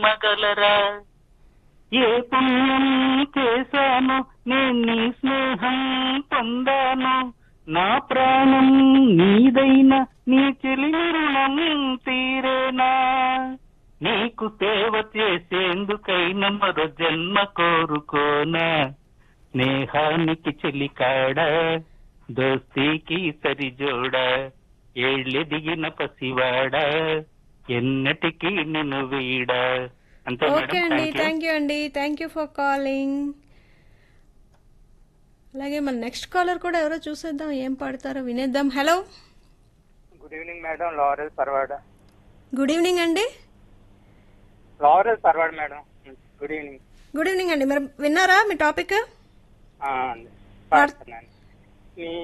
మగలరా ఏ పుణ్యం చేశాను నేను నీ స్నేహం పొందాను నా ప్రాణం నీదైన నీ చెలిమి రుణం తీరేనా నీకు సేవ చేసేందుకైన మరో జన్మ కోరుకోనా స్నేహానికి చెలికాడ దోస్తీకి సరిజోడ ఏళ్ళెదిగిన పసివాడ ఎన్నటికీ నిన్ను వీడ అంతే ఓకే మేడం అండి థ్యాంక్ యూ థ్యాంక్ యూ అండి థ్యాంక్ యూ ఫర్ కాలింగ్ అలాగే మన నెక్స్ట్ కాలర్ కూడా ఎవరో చూసేద్దాం ఏం పాడతారో వినేద్దాం హలో గుడ్ ఈవినింగ్ మేడం లారెల్ సర్వాడ్ గుడ్ ఈవినింగ్ అండి లారెల్ సర్వాడ్ madam good evening good evening అండి మరి విన్నారా మీ టాపిక్ అండి పాడుతున్నాను మీ